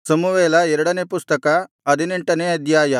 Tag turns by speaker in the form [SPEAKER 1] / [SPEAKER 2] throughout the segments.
[SPEAKER 1] ಸಮುವೇಲ ಎರಡನೇ ಪುಸ್ತಕ ಹದಿನೆಂಟನೇ ಅಧ್ಯಾಯ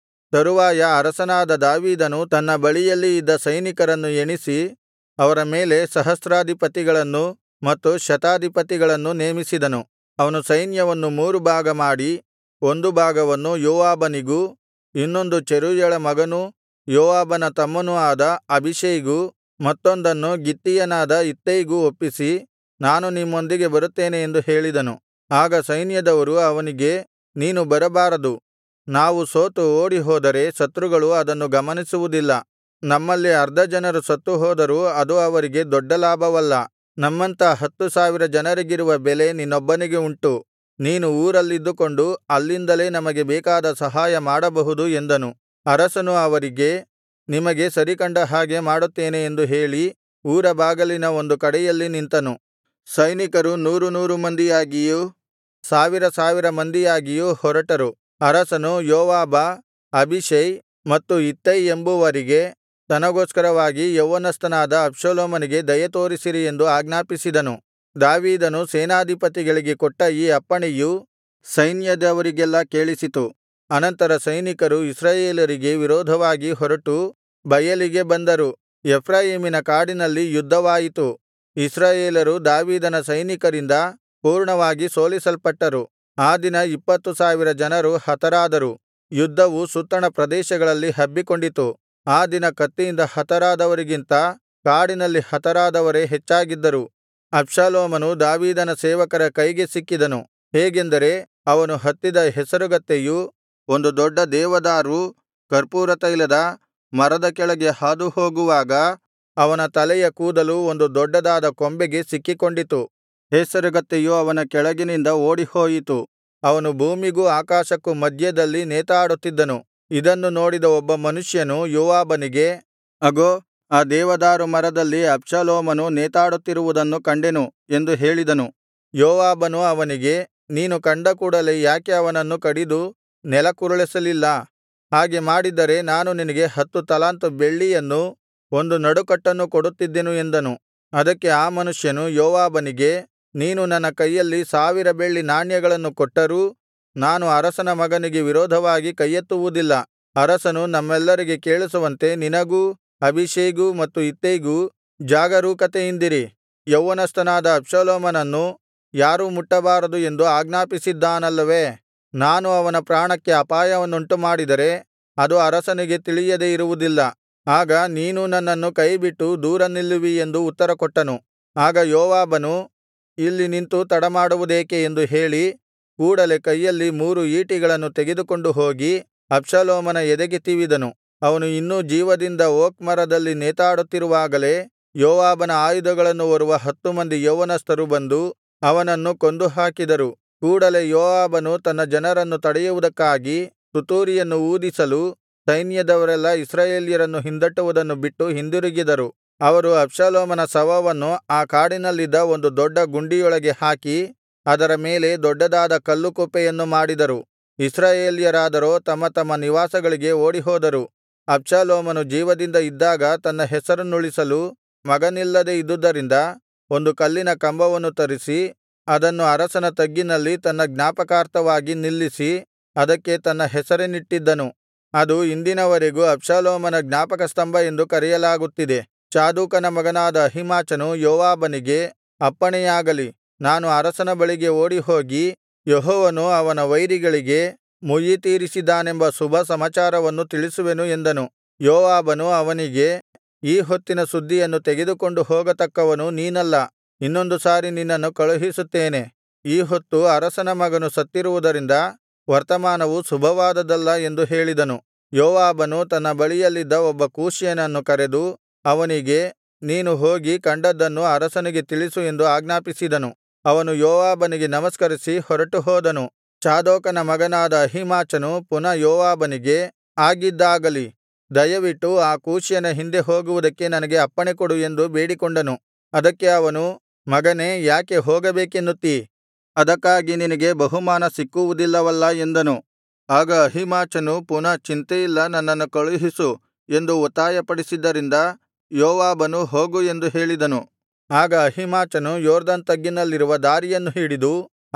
[SPEAKER 1] ತರುವಾಯ ಅರಸನಾದ ದಾವೀದನು ತನ್ನ ಬಳಿಯಲ್ಲಿ ಇದ್ದ ಸೈನಿಕರನ್ನು ಎಣಿಸಿ ಅವರ ಮೇಲೆ ಸಹಸ್ರಾಧಿಪತಿಗಳನ್ನೂ ಮತ್ತು ಶತಾಧಿಪತಿಗಳನ್ನೂ ನೇಮಿಸಿದನು ಅವನು ಸೈನ್ಯವನ್ನು ಮೂರು ಭಾಗ ಮಾಡಿ ಒಂದು ಭಾಗವನ್ನು ಯೋವಾಬನಿಗೂ ಇನ್ನೊಂದು ಚೆರೂಯಳ ಮಗನೂ ಯೋವಾಬನ ತಮ್ಮನೂ ಆದ ಅಬೀಷೈಗೂ ಮತ್ತೊಂದನ್ನು ಗಿತ್ತೀಯನಾದ ಇತ್ತೈಗೂ ಒಪ್ಪಿಸಿ ನಾನು ನಿಮ್ಮೊಂದಿಗೆ ಬರುತ್ತೇನೆ ಎಂದು ಹೇಳಿದನು ಆಗ ಸೈನ್ಯದವರು ಅವನಿಗೆ ನೀನು ಬರಬಾರದು ನಾವು ಸೋತು ಓಡಿಹೋದರೆ ಶತ್ರುಗಳು ಅದನ್ನು ಗಮನಿಸುವುದಿಲ್ಲ ನಮ್ಮಲ್ಲಿ ಅರ್ಧ ಜನರು ಸತ್ತು ಹೋದರೂ ಅದು ಅವರಿಗೆ ದೊಡ್ಡ ಲಾಭವಲ್ಲ ನಮ್ಮಂಥ ಹತ್ತು ಸಾವಿರ ಜನರಿಗಿರುವ ಬೆಲೆ ನಿನ್ನೊಬ್ಬನಿಗೆ ಉಂಟು ನೀನು ಊರಲ್ಲಿದ್ದುಕೊಂಡು ಅಲ್ಲಿಂದಲೇ ನಮಗೆ ಬೇಕಾದ ಸಹಾಯ ಮಾಡಬಹುದು ಎಂದನು ಅರಸನು ಅವರಿಗೆ ನಿಮಗೆ ಸರಿಕಂಡ ಹಾಗೆ ಮಾಡುತ್ತೇನೆ ಎಂದು ಹೇಳಿ ಊರ ಬಾಗಿಲಿನ ಒಂದು ಕಡೆಯಲ್ಲಿ ನಿಂತನು ಸೈನಿಕರು ನೂರು ನೂರು ಮಂದಿಯಾಗಿಯೂ ಸಾವಿರ ಸಾವಿರ ಮಂದಿಯಾಗಿಯೂ ಹೊರಟರು ಅರಸನು ಯೋವಾಬ ಅಬೀಷೈ ಮತ್ತು ಇತ್ತೈ ಎಂಬುವರಿಗೆ ತನಗೋಸ್ಕರವಾಗಿ ಯೌವನಸ್ಥನಾದ ಅಬ್ಷಾಲೋಮನಿಗೆ ದಯೆತೋರಿಸಿರಿ ಎಂದು ಆಜ್ಞಾಪಿಸಿದನು ದಾವೀದನು ಸೇನಾಧಿಪತಿಗಳಿಗೆ ಕೊಟ್ಟ ಈ ಅಪ್ಪಣೆಯು ಸೈನ್ಯದವರಿಗೆಲ್ಲಾ ಕೇಳಿಸಿತು ಅನಂತರ ಸೈನಿಕರು ಇಸ್ರಾಯೇಲರಿಗೆ ವಿರೋಧವಾಗಿ ಹೊರಟು ಬಯಲಿಗೆ ಬಂದರು ಎಫ್ರಾಯೀಮಿನ ಕಾಡಿನಲ್ಲಿ ಯುದ್ಧವಾಯಿತು ಇಸ್ರಾಯೇಲರು ದಾವೀದನ ಸೈನಿಕರಿಂದ ಪೂರ್ಣವಾಗಿ ಸೋಲಿಸಲ್ಪಟ್ಟರು ಆ ದಿನ ಇಪ್ಪತ್ತು ಸಾವಿರ ಜನರು ಹತರಾದರು ಯುದ್ಧವು ಸುತ್ತಣ ಪ್ರದೇಶಗಳಲ್ಲಿ ಹಬ್ಬಿಕೊಂಡಿತು ಆ ದಿನ ಕತ್ತಿಯಿಂದ ಹತರಾದವರಿಗಿಂತ ಕಾಡಿನಲ್ಲಿ ಹತರಾದವರೇ ಹೆಚ್ಚಾಗಿದ್ದರು ಅಬ್ಷಾಲೋಮನು ದಾವೀದನ ಸೇವಕರ ಕೈಗೆ ಸಿಕ್ಕಿದನು ಹೇಗೆಂದರೆ ಅವನು ಹತ್ತಿದ ಹೆಸರುಗತ್ತೆಯು ಒಂದು ದೊಡ್ಡ ದೇವದಾರು ಕರ್ಪೂರತೈಲದ ಮರದ ಕೆಳಗೆ ಹಾದುಹೋಗುವಾಗ ಅವನ ತಲೆಯ ಕೂದಲು ಒಂದು ದೊಡ್ಡದಾದ ಕೊಂಬೆಗೆ ಸಿಕ್ಕಿಕೊಂಡಿತು ಹೇಸರಗತ್ತೆಯು ಅವನ ಕೆಳಗಿನಿಂದ ಓಡಿಹೋಯಿತು ಅವನು ಭೂಮಿಗೂ ಆಕಾಶಕ್ಕೂ ಮಧ್ಯದಲ್ಲಿ ನೇತಾಡುತ್ತಿದ್ದನು ಇದನ್ನು ನೋಡಿದ ಒಬ್ಬ ಮನುಷ್ಯನು ಯೋವಾಬನಿಗೆ ಅಗೋ ಆ ದೇವದಾರು ಮರದಲ್ಲಿ ಅಬ್ಷಾಲೋಮನು ನೇತಾಡುತ್ತಿರುವುದನ್ನು ಕಂಡೆನು ಎಂದು ಹೇಳಿದನು ಯೋವಾಬನು ಅವನಿಗೆ ನೀನು ಕಂಡ ಕೂಡಲೆ ಯಾಕೆ ಅವನನ್ನು ಕಡಿದು ನೆಲಕ್ಕುರುಳಿಸಲಿಲ್ಲ ಹಾಗೆ ಮಾಡಿದ್ದರೆ ನಾನು ನಿನಗೆ ಹತ್ತು ತಲಾಂತು ಬೆಳ್ಳಿಯನ್ನೂ ಒಂದು ನಡುಕಟ್ಟನ್ನು ಕೊಡುತ್ತಿದ್ದೆನು ಎಂದನು ಅದಕ್ಕೆ ಆ ಮನುಷ್ಯನು ಯೋವಾಬನಿಗೆ ನೀನು ನನ್ನ ಕೈಯಲ್ಲಿ ಸಾವಿರ ಬೆಳ್ಳಿ ನಾಣ್ಯಗಳನ್ನು ಕೊಟ್ಟರೂ ನಾನು ಅರಸನ ಮಗನಿಗೆ ವಿರೋಧವಾಗಿ ಕೈಯೆತ್ತುವುದಿಲ್ಲ ಅರಸನು ನಮ್ಮೆಲ್ಲರಿಗೆ ಕೇಳಿಸುವಂತೆ ನಿನಗೂ ಅಬೀಷೈಗೂ ಮತ್ತು ಇತ್ತೈಗೂ ಜಾಗರೂಕತೆಯಿಂದಿರಿ ಯೌವನಸ್ಥನಾದ ಅಬ್ಷಾಲೋಮನನ್ನು ಯಾರೂ ಮುಟ್ಟಬಾರದು ಎಂದು ಆಜ್ಞಾಪಿಸಿದ್ದಾನಲ್ಲವೇ ನಾನು ಅವನ ಪ್ರಾಣಕ್ಕೆ ಅಪಾಯವನ್ನುಂಟುಮಾಡಿದರೆ ಅದು ಅರಸನಿಗೆ ತಿಳಿಯದೆ ಇರುವುದಿಲ್ಲ ಆಗ ನೀನೂ ನನ್ನನ್ನು ಕೈಬಿಟ್ಟು ದೂರ ನಿಲ್ಲುವಿ ಎಂದು ಉತ್ತರಕೊಟ್ಟನು ಆಗ ಯೋವಾಬನು ಇಲ್ಲಿ ನಿಂತು ತಡಮಾಡುವುದೇಕೆ ಎಂದು ಹೇಳಿ ಕೂಡಲೆ ಕೈಯಲ್ಲಿ ಮೂರು ಈಟಿಗಳನ್ನು ತೆಗೆದುಕೊಂಡು ಹೋಗಿ ಅಬ್ಷಾಲೋಮನ ಎದೆಗೆ ತಿವಿದನು ಅವನು ಇನ್ನೂ ಜೀವದಿಂದ ಓಕ್ ಮರದಲ್ಲಿ ನೇತಾಡುತ್ತಿರುವಾಗಲೇ ಯೋವಾಬನ ಆಯುಧಗಳನ್ನು ಹೊರುವ ಹತ್ತು ಮಂದಿ ಯೌವನಸ್ಥರು ಬಂದು ಅವನನ್ನು ಕೊಂದು ಹಾಕಿದರು ಕೂಡಲೆ ಯೋವಾಬನು ತನ್ನ ಜನರನ್ನು ತಡೆಯುವುದಕ್ಕಾಗಿ ತುತ್ತೂರಿಯನ್ನು ಊದಿಸಲು ಸೈನ್ಯದವರೆಲ್ಲಾ ಇಸ್ರಾಯೇಲ್ಯರನ್ನು ಹಿಂದಟ್ಟುವುದನ್ನು ಬಿಟ್ಟು ಹಿಂದಿರುಗಿದರು ಅವರು ಅಬ್ಷಾಲೋಮನ ಶವವನ್ನು ಆ ಕಾಡಿನಲ್ಲಿದ್ದ ಒಂದು ದೊಡ್ಡ ಗುಂಡಿಯೊಳಗೆ ಹಾಕಿ ಅದರ ಮೇಲೆ ದೊಡ್ಡದಾದ ಕಲ್ಲುಕುಪ್ಪೆಯನ್ನು ಮಾಡಿದರು ಇಸ್ರಾಯೇಲ್ಯರಾದರೋ ತಮ್ಮ ತಮ್ಮ ನಿವಾಸಗಳಿಗೆ ಓಡಿಹೋದರು ಅಬ್ಷಾಲೋಮನು ಜೀವದಿಂದ ಇದ್ದಾಗ ತನ್ನ ಹೆಸರನ್ನುಳಿಸಲು ಮಗನಿಲ್ಲದೆ ಇದ್ದುದರಿಂದ ಒಂದು ಕಲ್ಲಿನ ಕಂಬವನ್ನು ತರಿಸಿ ಅದನ್ನು ಅರಸನ ತಗ್ಗಿನಲ್ಲಿ ತನ್ನ ಜ್ಞಾಪಕಾರ್ಥವಾಗಿ ನಿಲ್ಲಿಸಿ ಅದಕ್ಕೆ ತನ್ನ ಹೆಸರನ್ನಿಟ್ಟಿದ್ದನು ಅದು ಇಂದಿನವರೆಗೂ ಅಬ್ಷಾಲೋಮನ ಜ್ಞಾಪಕಸ್ತಂಭ ಎಂದು ಕರೆಯಲಾಗುತ್ತಿದೆ ಚಾದೋಕನ ಮಗನಾದ ಅಹೀಮಾಚನು ಯೋವಾಬನಿಗೆ ಅಪ್ಪಣೆಯಾಗಲಿ ನಾನು ಅರಸನ ಬಳಿಗೆ ಓಡಿಹೋಗಿ ಯೆಹೋವನು ಅವನ ವೈರಿಗಳಿಗೆ ಮುಯ್ಯಿತೀರಿಸಿದ್ದಾನೆಂಬ ಶುಭ ಸಮಾಚಾರವನ್ನು ತಿಳಿಸುವೆನು ಎಂದನು ಯೋವಾಬನು ಅವನಿಗೆ ಈ ಹೊತ್ತಿನ ಸುದ್ದಿಯನ್ನು ತೆಗೆದುಕೊಂಡು ಹೋಗತಕ್ಕವನು ನೀನಲ್ಲ ಇನ್ನೊಂದು ಸಾರಿ ನಿನ್ನನ್ನು ಕಳುಹಿಸುತ್ತೇನೆ ಈ ಹೊತ್ತು ಅರಸನ ಮಗನು ಸತ್ತಿರುವುದರಿಂದ ವರ್ತಮಾನವು ಶುಭವಾದದ್ದಲ್ಲ ಎಂದು ಹೇಳಿದನು ಯೋವಾಬನು ತನ್ನ ಬಳಿಯಲ್ಲಿದ್ದ ಒಬ್ಬ ಕೂಷ್ಯನನ್ನು ಕರೆದು ಅವನಿಗೆ ನೀನು ಹೋಗಿ ಕಂಡದ್ದನ್ನು ಅರಸನಿಗೆ ತಿಳಿಸು ಎಂದು ಆಜ್ಞಾಪಿಸಿದನು ಅವನು ಯೋವಾಬನಿಗೆ ನಮಸ್ಕರಿಸಿ ಹೊರಟುಹೋದನು ಚಾದೋಕನ ಮಗನಾದ ಅಹೀಮಾಚನು ಪುನಃ ಯೋವಾಬನಿಗೆ ಆಗಿದ್ದಾಗಲಿ ದಯವಿಟ್ಟು ಆ ಕೂಷ್ಯನ ಹಿಂದೆ ಹೋಗುವುದಕ್ಕೆ ನನಗೆ ಅಪ್ಪಣೆಕೊಡು ಎಂದು ಬೇಡಿಕೊಂಡನು ಅದಕ್ಕೆ ಅವನು ಮಗನೇ ಯಾಕೆ ಹೋಗಬೇಕೆನ್ನುತ್ತೀ ಅದಕ್ಕಾಗಿ ನಿನಗೆ ಬಹುಮಾನ ಸಿಕ್ಕುವುದಿಲ್ಲವಲ್ಲಾ ಎಂದನು ಆಗ ಅಹೀಮಾಚನು ಪುನಃ ಚಿಂತೆಯಿಲ್ಲ ನನ್ನನ್ನು ಕಳುಹಿಸು ಎಂದು ಒತ್ತಾಯಪಡಿಸಿದ್ದರಿಂದ ಯೋವಾಬನು ಹೋಗು ಎಂದು ಹೇಳಿದನು ಆಗ ಅಹೀಮಾಚನು ಯೊರ್ದನ್ ತಗ್ಗಿನಲ್ಲಿರುವ ದಾರಿಯನ್ನು ಹಿಡಿದು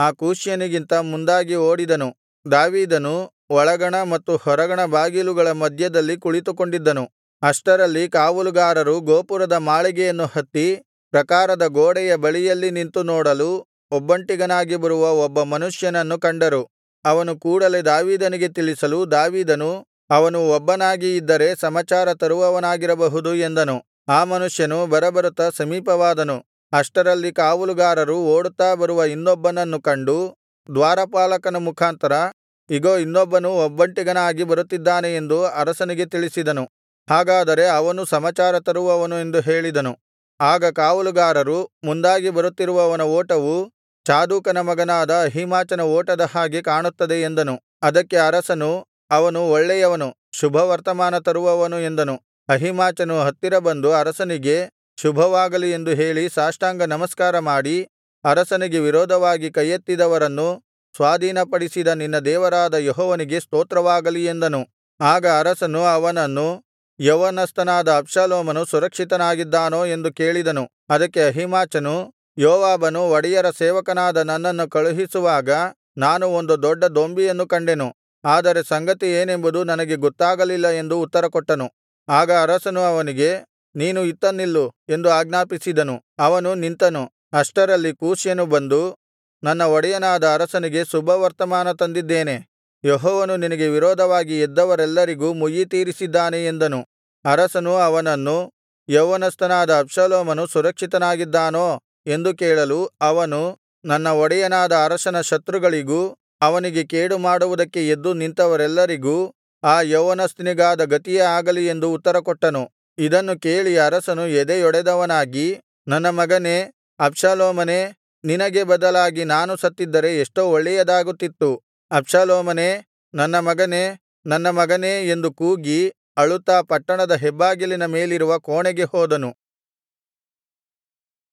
[SPEAKER 1] ಆ ಕೂಷ್ಯನಿಗಿಂತ ಮುಂದಾಗಿ ಓಡಿದನು ದಾವೀದನು ಒಳಗಣ ಮತ್ತು ಹೊರಗಣ ಬಾಗಿಲುಗಳ ಮಧ್ಯದಲ್ಲಿ ಕುಳಿತುಕೊಂಡಿದ್ದನು ಅಷ್ಟರಲ್ಲಿ ಕಾವಲುಗಾರರು ಗೋಪುರದ ಮಾಳಿಗೆಯನ್ನು ಹತ್ತಿ ಪ್ರಾಕಾರದ ಗೋಡೆಯ ಬಳಿಯಲ್ಲಿ ನಿಂತು ನೋಡಲು ಒಬ್ಬಂಟಿಗನಾಗಿ ಬರುವ ಒಬ್ಬ ಮನುಷ್ಯನನ್ನು ಕಂಡರು ಅವನು ಕೂಡಲೆ ದಾವೀದನಿಗೆ ತಿಳಿಸಲು ದಾವೀದನು ಅವನು ಒಬ್ಬನಾಗಿ ಇದ್ದರೆ ಸಮಾಚಾರ ತರುವವನಾಗಿರಬಹುದು ಎಂದನು ಆ ಮನುಷ್ಯನು ಬರಬರುತ್ತಾ ಸಮೀಪವಾದನು ಅಷ್ಟರಲ್ಲಿ ಕಾವಲುಗಾರರು ಓಡುತ್ತಾ ಬರುವ ಇನ್ನೊಬ್ಬನನ್ನು ಕಂಡು ದ್ವಾರಪಾಲಕನ ಮುಖಾಂತರ ಇಗೋ ಇನ್ನೊಬ್ಬನು ಒಬ್ಬಂಟಿಗನಾಗಿ ಬರುತ್ತಿದ್ದಾನೆ ಎಂದು ಅರಸನಿಗೆ ತಿಳಿಸಿದನು ಹಾಗಾದರೆ ಅವನು ಸಮಾಚಾರ ತರುವವನು ಎಂದು ಹೇಳಿದನು ಆಗ ಕಾವಲುಗಾರರು ಮುಂದಾಗಿ ಬರುತ್ತಿರುವವನ ಓಟವು ಚಾದೋಕನ ಮಗನಾದ ಅಹೀಮಾಚನ ಓಟದ ಹಾಗೆ ಕಾಣುತ್ತದೆ ಎಂದನು ಅದಕ್ಕೆ ಅರಸನು ಅವನು ಒಳ್ಳೆಯವನು ಶುಭವರ್ತಮಾನ ತರುವವನು ಎಂದನು ಅಹೀಮಾಚನು ಹತ್ತಿರ ಬಂದು ಅರಸನಿಗೆ ಶುಭವಾಗಲಿ ಎಂದು ಹೇಳಿ ಸಾಷ್ಟಾಂಗ ನಮಸ್ಕಾರ ಮಾಡಿ ಅರಸನಿಗೆ ವಿರೋಧವಾಗಿ ಕೈಯೆತ್ತಿದವರನ್ನು ಸ್ವಾಧೀನಪಡಿಸಿದ ನಿನ್ನ ದೇವರಾದ ಯೆಹೋವನಿಗೆ ಸ್ತೋತ್ರವಾಗಲಿ ಎಂದನು ಆಗ ಅರಸನು ಅವನನ್ನು ಯೌವನಸ್ಥನಾದ ಅಬ್ಷಾಲೋಮನು ಸುರಕ್ಷಿತನಾಗಿದ್ದಾನೋ ಎಂದು ಕೇಳಿದನು ಅದಕ್ಕೆ ಅಹೀಮಾಚನು ಯೋವಾಬನು ಒಡೆಯರ ಸೇವಕನಾದ ನನ್ನನ್ನು ಕಳುಹಿಸುವಾಗ ನಾನು ಒಂದು ದೊಡ್ಡ ದೊಂಬಿಯನ್ನು ಕಂಡೆನು ಆದರೆ ಸಂಗತಿ ಏನೆಂಬುದು ನನಗೆ ಗೊತ್ತಾಗಲಿಲ್ಲ ಎಂದು ಉತ್ತರಕೊಟ್ಟನು ಆಗ ಅರಸನು ಅವನಿಗೆ ನೀನು ಇತ್ತ ನಿಲ್ಲು ಎಂದು ಆಜ್ಞಾಪಿಸಿದನು ಅವನು ನಿಂತನು ಅಷ್ಟರಲ್ಲಿ ಕೂಷ್ಯನು ಬಂದು ನನ್ನ ಒಡೆಯನಾದ ಅರಸನಿಗೆ ಶುಭವರ್ತಮಾನ ತಂದಿದ್ದೇನೆ ಯೆಹೋವನು ನಿನಗೆ ವಿರೋಧವಾಗಿ ಎದ್ದವರೆಲ್ಲರಿಗೂ ಮುಯ್ಯಿತೀರಿಸಿದ್ದಾನೆ ಎಂದನು ಅರಸನು ಅವನನ್ನು ಯೌವನಸ್ಥನಾದ ಅಬ್ಷಾಲೋಮನು ಸುರಕ್ಷಿತನಾಗಿದ್ದಾನೋ ಎಂದು ಕೇಳಲು ಅವನು ನನ್ನ ಒಡೆಯನಾದ ಅರಸನ ಶತ್ರುಗಳಿಗೂ ಅವನಿಗೆ ಕೇಡು ಮಾಡುವುದಕ್ಕೆ ಎದ್ದು ನಿಂತವರೆಲ್ಲರಿಗೂ ಆ ಯೌವನಸ್ಥನಿಗಾದ ಗತಿಯೇ ಆಗಲಿ ಎಂದು ಉತ್ತರಕೊಟ್ಟನು ಇದನ್ನು ಕೇಳಿ ಅರಸನು ಎದೆಯೊಡೆದವನಾಗಿ ನನ್ನ ಮಗನೇ ಅಬ್ಷಾಲೋಮನೇ ನಿನಗೆ ಬದಲಾಗಿ ನಾನು ಸತ್ತಿದ್ದರೆ ಎಷ್ಟೋ ಒಳ್ಳೆಯದಾಗುತ್ತಿತ್ತು ಅಬ್ಷಾಲೋಮನೇ ನನ್ನ ಮಗನೇ ನನ್ನ ಮಗನೇ ಎಂದು ಕೂಗಿ ಅಳುತ್ತಾ ಪಟ್ಟಣದ ಹೆಬ್ಬಾಗಿಲಿನ ಮೇಲಿರುವ ಕೋಣೆಗೆ ಹೋದನು